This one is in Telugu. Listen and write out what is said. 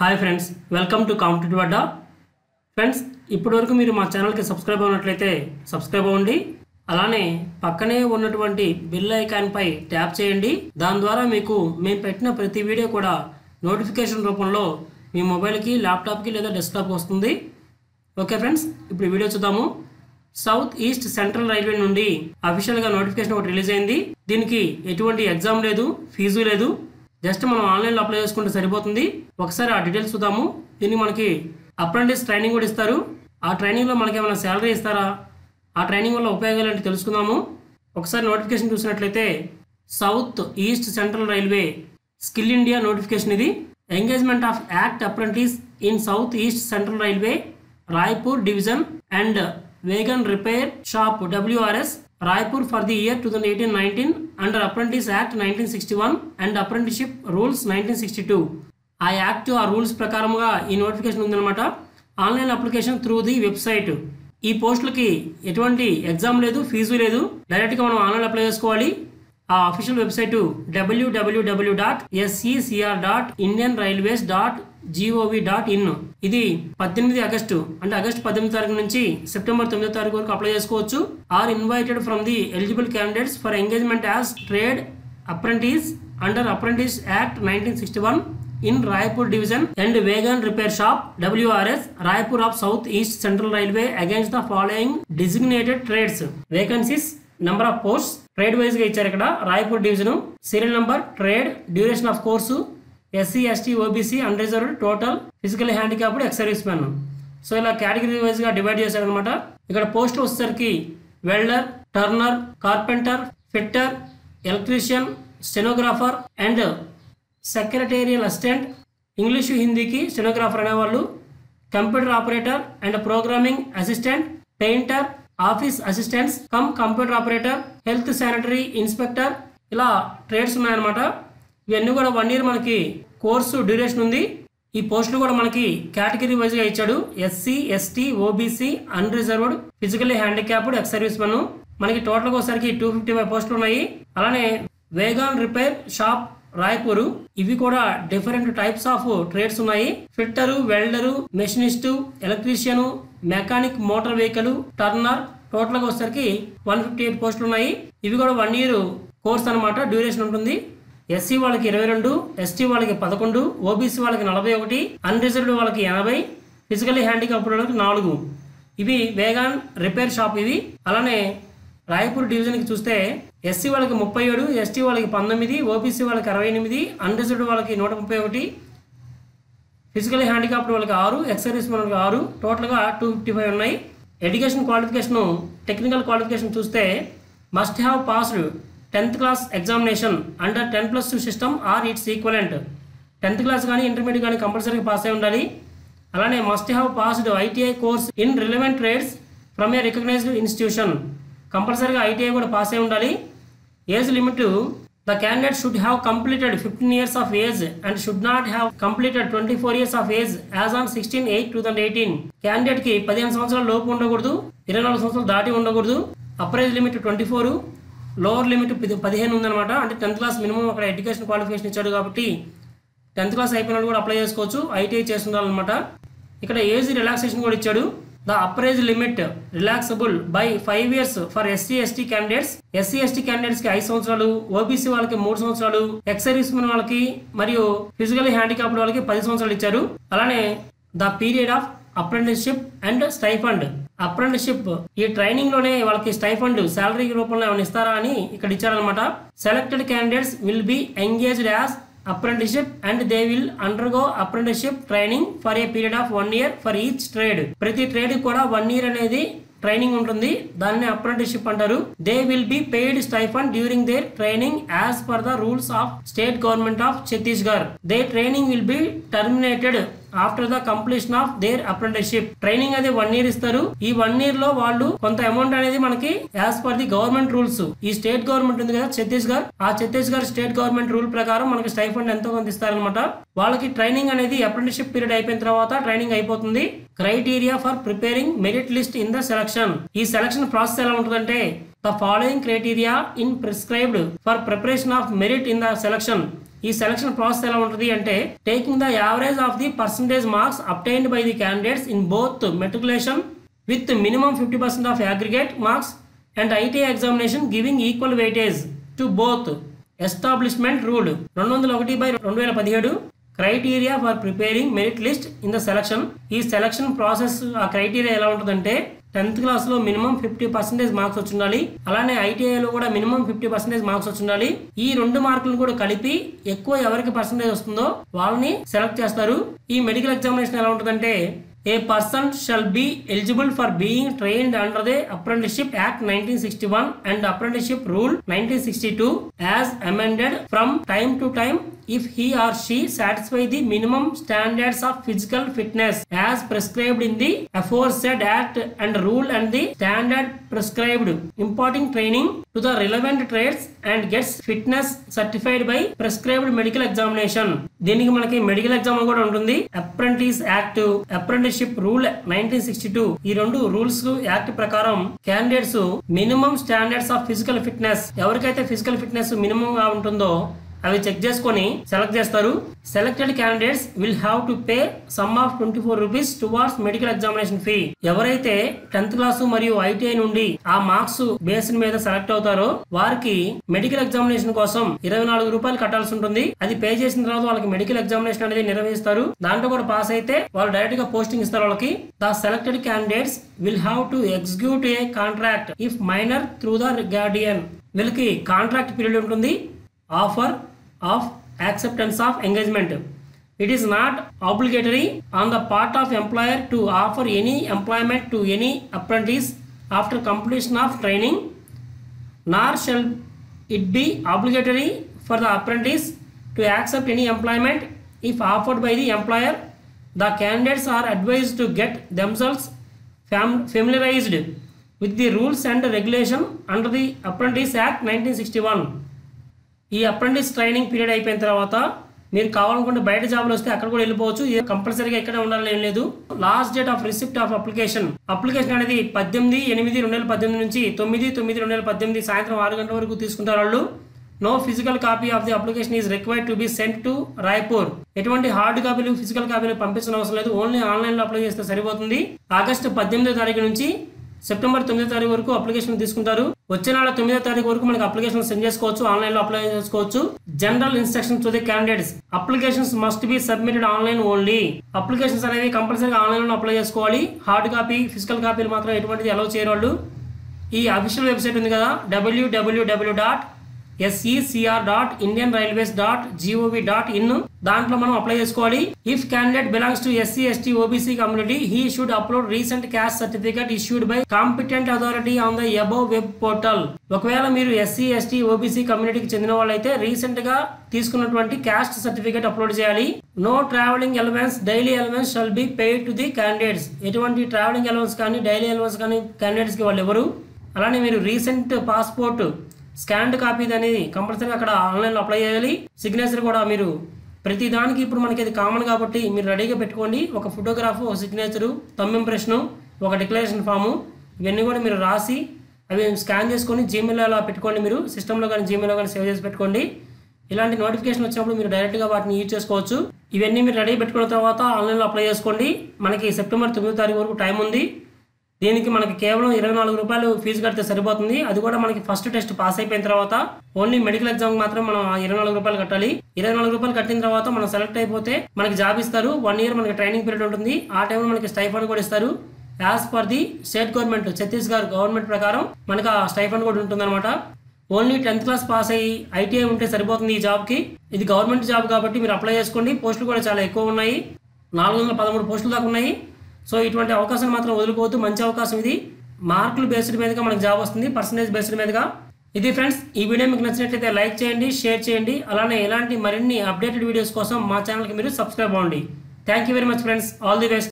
Hi friends welcome to competitive Adda friends ఇప్పటివరకు మీరు మా ఛానల్కి సబ్స్క్రైబ్ అయినట్లయితే సబ్స్క్రైబ్ అవ్వండి అలానే పక్కనే ఉన్నటువంటి బెల్ ఐకాన్పై ట్యాప్ చేయండి దాని ద్వారా మీకు మేము పెట్టిన ప్రతి వీడియో కూడా నోటిఫికేషన్ రూపంలో మీ మొబైల్కి ల్యాప్టాప్కి లేదా డెస్క్టాప్కి వస్తుంది ఓకే ఫ్రెండ్స్ ఇప్పుడు ఈ వీడియో చూద్దాము సౌత్ ఈస్ట్ సెంట్రల్ రైల్వే నుండి అఫీషియల్గా నోటిఫికేషన్ ఒకటి రిలీజ్ అయింది దీనికి ఎటువంటి ఎగ్జామ్ లేదు ఫీజు లేదు జస్ట్ మనం ఆన్లైన్లో అప్లై చేసుకుంటే సరిపోతుంది ఒకసారి ఆ డీటెయిల్స్ చూద్దాము దీనికి మనకి అప్రెంటిస్ ట్రైనింగ్ కూడా ఇస్తారు ఆ ట్రైనింగ్లో మనకి ఏమైనా శాలరీ ఇస్తారా ఆ ట్రైనింగ్ వల్ల ఉపయోగాలు ఏంటి తెలుసుకుందాము ఒకసారి నోటిఫికేషన్ చూసినట్లయితే South East Central Railway Skill India notification ఇది engagement of act apprentice in South East Central Railway Raipur division and wagon repair shop WRS Raipur for the year two thousand eighteen nineteen under apprentice act nineteen sixty one and apprenticeship rules nineteen sixty two ఆ యాక్ట్ ఆ రూల్స్ ప్రకారంగా ఈ నోటిఫికేషన్ ఉందన్నమాట online application through the website ఈ పోస్టులకి ఎటువంటి ఎగ్జామ్ లేదు ఫీజు లేదు డైరెక్ట్గా మనం ఆన్లైన్ అప్లై చేసుకోవాలి ఆ official website WWW dot SECR dot Indian railways dot GOV dot in ఇది పద్దెనిమిది ఆగస్టు అంటే ఆగస్టు పద్దెనిమిది తారీఖు నుంచి సెప్టెంబర్ తొమ్మిదో తారీఖు వరకు అప్లై చేసుకోవచ్చు are invited from the eligible candidates for engagement as trade apprentice under apprentice act nineteen sixty one in Raipur division and wagon repair shop WRS Raipur of South East Central Railway against the following designated trades vacancies number of post trade wise గా ఇచ్చారు ఇక్కడ Raipur division serial number trade duration of course SC ST OBC unreserved total physical handicapped ex servicemen so ఇలా కేటగిరీ వైజ్ గా డివైడ్ చేశారనమాట ఇక్కడ పోస్ట్ వచ్చేసరికి welder turner carpenter fitter electrician stenographer and secretarial assistant English హిందీకి స్టెనోగ్రాఫర్ అనేవాళ్ళు computer operator and programming assistant painter office assistants cum computer operator health sanitary inspector ఇలా ట్రేడ్స్ ఉన్నాయన్నమాట ఇవన్నీ కూడా వన్ ఇయర్ మనకి కోర్సు డ్యూరేషన్ ఉంది ఈ పోస్టులు కూడా మనకి కేటగిరీ వైజ్ గా ఇచ్చాడు SC ST OBC unreserved physically handicapped ex servicemen మనకి టోటల్ ఒకసారికి టూ ఫిఫ్టీ ఫైవ్ పోస్టులు ఉన్నాయి అలానే వేగాన్ రిపేర్ షాప్ రాయ్పూర్ ఇవి కూడా డిఫరెంట్ టైప్స్ ఆఫ్ ట్రేడ్స్ ఉన్నాయి fitter welder machinist electrician mechanic motor vehicle turner total గా వచ్చేసరికి వన్ ఫిఫ్టీ ఎయిట్ పోస్టులు ఉన్నాయి ఇవి కూడా వన్ ఇయర్ కోర్స్ అనమాట డ్యూరేషన్ ఉంటుంది ఎస్సీ వాళ్ళకి ఇరవై రెండు ఎస్టీ వాళ్ళకి పదకొండు ఓబీసీ వాళ్ళకి నలభై ఒకటి అన్రిజర్వ్డ్ వాళ్ళకి ఎనభై ఫిజికల్లీ హ్యాండిక్యాప్ వాళ్ళకి నాలుగు ఇవి వేగాన్ రిపేర్ షాప్ ఇవి అలానే రాయపూర్ డివిజన్కి చూస్తే ఎస్సీ వాళ్ళకి ముప్పై ఏడు ఎస్టీ వాళ్ళకి పంతొమ్మిది ఓబీసీ వాళ్ళకి అరవై ఎనిమిది అన్రిజర్వ్డ్ వాళ్ళకి నూట ముప్పై ఒకటి ఫిజికల్ హ్యాండిక్యాప్డ్ వాళ్ళకి ఆరు ఎక్సర్వీస్ వాళ్ళకి ఆరు టోటల్గా టూ ఫిఫ్టీ ఫైవ్ ఉన్నాయి ఎడ్యుకేషన్ క్వాలిఫికేషన్ టెక్నికల్ క్వాలిఫికేషన్ చూస్తే must have passed tenth class examination under ten plus two system or it's equivalent tenth class కానీ ఇంటర్మీడియట్ కానీ కంపల్సరీగా పాస్ అయి ఉండాలి అలానే must have passed ITI course in relevant trades from a recognised institution కంపల్సరీగా ఐటీఐ కూడా పాస్ అయి ఉండాలి age limit the candidate should have completed fifteen years of age and should not have completed twenty four years of age as on sixteen eight two thousand eighteen candidate కి పదిహేను సంవత్సరాల లోపు ఉండకూడదు ఇరవై నాలుగు సంవత్సరాలు దాటి ఉండకూడదు upper age limit twenty four lower limit పదిహేను ఉందన్నమాట అంటే టెన్త్ క్లాస్ మినిమం అక్కడ ఎడ్యుకేషన్ క్వాలిఫికేషన్ ఇచ్చాడు కాబట్టి టెన్త్ క్లాస్ అయిపోయిన వాళ్ళు కూడా అప్లై చేసుకోవచ్చు ఐటీఐ చేస్తుండాలన్నమాట ఇక్కడ ఏజ్ రిలాక్సేషన్ కూడా ఇచ్చాడు the upper age limit relaxable by five years for SC ST candidates SC ST candidates కి ఐదు సంవత్సరాలు ఓబీసీ వాళ్ళకి మూడు సంవత్సరాలు ఎక్స్ సర్వీస్ మెన్ వాళ్ళకి మరియు ఫిజికల్లీ హ్యాండిక్యాప్డ్ వాళ్ళకి పది సంవత్సరాలు ఇచ్చారు అలానే the period of apprenticeship and stipend apprenticeship ఈ ట్రైనింగ్ లోనే వాళ్ళకి స్టైఫండ్ శాలరీ రూపంలో ఏమైనా ఇస్తారా అని ఇక్కడ ఇచ్చారనమాట selected candidates will be engaged as apprenticeship and they will undergo apprenticeship training for a period of one year for each trade ప్రతి ట్రేడ్ కూడా వన్ ఇయర్ అనేది ట్రైనింగ్ ఉంటుంది దాన్ని అప్రెంటిస్షిప్ అంటారు they will be paid stipend during their training as per the rules of state government of Chhattisgarh they training will be terminated after the completion of their apprenticeship training అది వన్ ఇయర్ ఇస్తారు ఈ వన్ ఇయర్ లో వాళ్ళు కొంత అమౌంట్ అనేది మనకి as per the government rules ఈ స్టేట్ గవర్నమెంట్ ఉంది కదా ఛత్తీస్గఢ్ ఆ ఛత్తీస్గఢ్ స్టేట్ గవర్నమెంట్ రూల్ ప్రకారం మనకి స్టైఫండ్ ఎంతో కొంత ఇస్తారనమాట వాళ్ళకి ట్రైనింగ్ అనేది అప్రెంటిస్షిప్ పీరియడ్ అయిపోయిన తర్వాత ట్రైనింగ్ అయిపోతుంది criteria for preparing merit list in the selection ఈ సెలక్షన్ ప్రాసెస్ ఎలా ఉంటుందంటే the following criteria in prescribed for preparation of merit in the selection ఈ సెలక్షన్ ప్రాసెస్ ఎలా ఉంటుంది అంటే taking the average of the percentage marks obtained by the candidates in both matriculation with minimum fifty percent of aggregate marks and ITI examination giving equal weightage to both establishment rule రెండు వందల ఒకటి బై రెండు వేల పదిహేడు criteria for preparing merit list in the selection ఈ సెలక్షన్ ప్రాసెస్ ఆ క్రైటీరియా ఎలా ఉంటుందంటే టెన్త్ క్లాస్ లో మినిమం ఫిఫ్టీ పర్సెంటేజ్ మార్క్స్ వచ్చి ఉండాలి అలానే ఐటీఐలో కూడా మినిమం ఫిఫ్టీ పర్సెంటేజ్ మార్క్స్ వచ్చి ఉండాలి ఈ రెండు మార్కులను కూడా కలిపి ఎక్కువ ఎవరికి పర్సెంటేజ్ వస్తుందో వాళ్ళని సెలెక్ట్ చేస్తారు ఈ మెడికల్ ఎగ్జామినేషన్ ఎలా ఉంటుందంటే a person shall be eligible for being trained under the apprenticeship act nineteen sixty one and apprenticeship rule nineteen sixty two as amended from time to time if he or she satisfy the minimum standards of physical fitness as prescribed in the aforesaid act and rule and the standard prescribed imparting training to the relevant trades and gets fitness certified by prescribed medical examination దీనికి మనకి మెడికల్ ఎగ్జామ్ కూడా ఉంటుంది apprentice act apprenticeship rule nineteen sixty two ఈ రెండు రూల్స్ యాక్ట్ ప్రకారం candidates minimum standards of physical fitness ఎవరికైతే ఫిజికల్ ఫిట్నెస్ మినిమం గా ఉంటుందో అవి చెక్ చేసుకొని సెలెక్ట్ చేస్తారు selected candidates will have to pay sum of twenty four rupees towards medical examination fee ఎవరైతే టెన్త్ క్లాస్ మరియు ఐటీఐ నుండి ఆ మార్క్స్ బేస్ మీద సెలెక్ట్ అవుతారో వారికి మెడికల్ ఎగ్జామినేషన్ కోసం ఇరవై నాలుగు రూపాయలు కట్టాల్సి ఉంటుంది అది పే చేసిన తర్వాత వాళ్ళకి మెడికల్ ఎగ్జామినేషన్ అనేది నిర్వహిస్తారు దాంట్లో కూడా పాస్ అయితే వాళ్ళు డైరెక్ట్ గా పోస్టింగ్ ఇస్తారు వాళ్ళకి the selected candidates will have to execute a contract if minor through the guardian వీళ్ళకి కాంట్రాక్ట్ పీరియడ్ ఉంటుంది offer of acceptance of engagement. It is not obligatory on the part of employer to offer any employment to any apprentice after completion of training, nor shall it be obligatory for the apprentice to accept any employment if offered by the employer. The candidates are advised to get themselves fam- familiarized with the rules and regulation under the Apprentice Act 1961. ఈ అప్రెంటిస్ ట్రైనింగ్ పీరియడ్ అయిపోయిన తర్వాత మీరు కావాలనుకుంటే బయట జాబ్లు వస్తే అక్కడ కూడా వెళ్ళిపోవచ్చు ఇది కంపల్సరీగా ఇక్కడ ఉండాలని ఏం లేదు last date of receipt of application application అనేది పద్దెనిమిది ఎనిమిది రెండు వేల పద్దెనిమిది నుంచి తొమ్మిది తొమ్మిది రెండు వేల పద్దెనిమిది సాయంత్రం ఆరు గంటల వరకు తీసుకుంటారు వాళ్ళు no physical copy of the application is required to be sent to Raipur ఎటువంటి హార్డ్ కాపీలు ఫిజికల్ కాపీలు పంపించిన అవసరం లేదు ఓన్లీ ఆన్లైన్ లో అప్లై చేస్తే సరిపోతుంది ఆగస్టు పద్దెనిమిదో తారీఖు నుంచి సెప్టెంబర్ తొమ్మిదో తారీఖు వరకు అప్లికేషన్ తీసుకుంటారు వచ్చే నెల తొమ్మిదో తారీఖు వరకు మనకి అప్లికేషన్ సెండ్ చేసుకోవచ్చు ఆన్లైన్ లో అప్లై చేసుకోవచ్చు general instruction to the candidates applications must be submitted online only applications అనేవి కంపల్సరీగా ఆన్లైన్ లో అప్లై చేసుకోవాలి హార్డ్ కాపీ ఫిజికల్ కాపీలు మాత్రం ఎటువంటిది అలౌ చేయరు వాళ్ళు ఈ అఫీషియల్ వెబ్సైట్ ఉంది కదా W W W dot SECR dot Indian railways dot GOV dot in దాంట్లో మనం అప్లై చేసుకోవాలి if candidate belongs to SC ST OBC community he should upload recent caste certificate issued by competent authority on the above web portal ఒకవేళ మీరు ఎస్సీ ఎస్టీ ఓబీసీ కమ్యూనిటీకి చెందిన వాళ్ళైతే రీసెంట్ గా తీసుకున్నటువంటి క్యాస్ట్ సర్టిఫికేట్ అప్లోడ్ చేయాలి no travelling allowance daily allowance shall be paid to the candidates ఎటువంటి ట్రావెలింగ్ ఎలవెన్స్ కానీ డైలీ ఎలవెన్స్ కానీ క్యాండిడేట్స్ కి వాళ్ళు ఎవరు అలానే మీరు రీసెంట్ పాస్పోర్ట్ స్కాన్డ్ కాపీ అనేది కంపల్సరీ అక్కడ ఆన్లైన్లో అప్లై చేయాలి సిగ్నేచర్ కూడా మీరు ప్రతి దానికి ఇప్పుడు మనకి ఇది కామన్ కాబట్టి మీరు రెడీగా పెట్టుకోండి ఒక ఫోటోగ్రాఫ్ ఒక సిగ్నేచరు తమ్ ఇంప్రెషను ఒక డిక్లరేషన్ ఫాము ఇవన్నీ కూడా మీరు రాసి అవి స్కాన్ చేసుకొని జీమెయిల్లో అలా పెట్టుకోండి మీరు సిస్టంలో కానీ జీమెయిల్లో కానీ సేవ్ చేసి పెట్టుకోండి ఇలాంటి నోటిఫికేషన్ వచ్చినప్పుడు మీరు డైరెక్ట్గా వాటిని యూజ్ చేసుకోవచ్చు ఇవన్నీ మీరు రెడీ పెట్టుకున్న తర్వాత ఆన్లైన్లో అప్లై చేసుకోండి మనకి సెప్టెంబర్ తొమ్మిదో తారీఖు వరకు టైం ఉంది దీనికి మనకి కేవలం ఇరవై నాలుగు రూపాయలు ఫీజు కడితే సరిపోతుంది అది కూడా మనకి ఫస్ట్ టెస్ట్ పాస్ అయిపోయిన తర్వాత ఓన్లీ మెడికల్ ఎగ్జామ్ మాత్రం మనం ఆ ఇరవై నాలుగు రూపాయలు కట్టాలి ఇరవై నాలుగు రూపాయలు కట్టిన తర్వాత మనం సెలెక్ట్ అయిపోతే మనకి జాబ్ ఇస్తారు వన్ ఇయర్ మనకి ట్రైనింగ్ పీరియడ్ ఉంటుంది ఆ టైంలో మనకి స్టైఫండ్ కూడా ఇస్తారు as per the state government Chhattisgarh government ప్రకారం మనకి ఆ స్టైఫండ్ కూడా ఉంటుంది ఓన్లీ టెన్త్ క్లాస్ పాస్ అయ్యి ఐటీఐ ఉంటే సరిపోతుంది ఈ జాబ్కి ఇది గవర్నమెంట్ జాబ్ కాబట్టి మీరు అప్లై చేసుకోండి పోస్టులు కూడా చాలా ఎక్కువ ఉన్నాయి నాలుగు వందల పదమూడు పోస్టులు దాకా ఉన్నాయి సో ఇటువంటి అవకాశం మాత్రం వదులుకోవద్దు మంచి అవకాశం ఇది మార్కులు బేస్డ్ మీదుగా మనకు జాబ్ వస్తుంది పర్సంటేజ్ బేస్డ్ మీదుగా ఇది ఫ్రెండ్స్ ఈ వీడియో మీకు నచ్చినట్లయితే లైక్ చేయండి షేర్ చేయండి అలానే ఇలాంటి మరిన్ని అప్డేటెడ్ వీడియోస్ కోసం మా ఛానల్కి మీరు సబ్స్క్రైబ్ అవ్వండి thank you very much friends all the best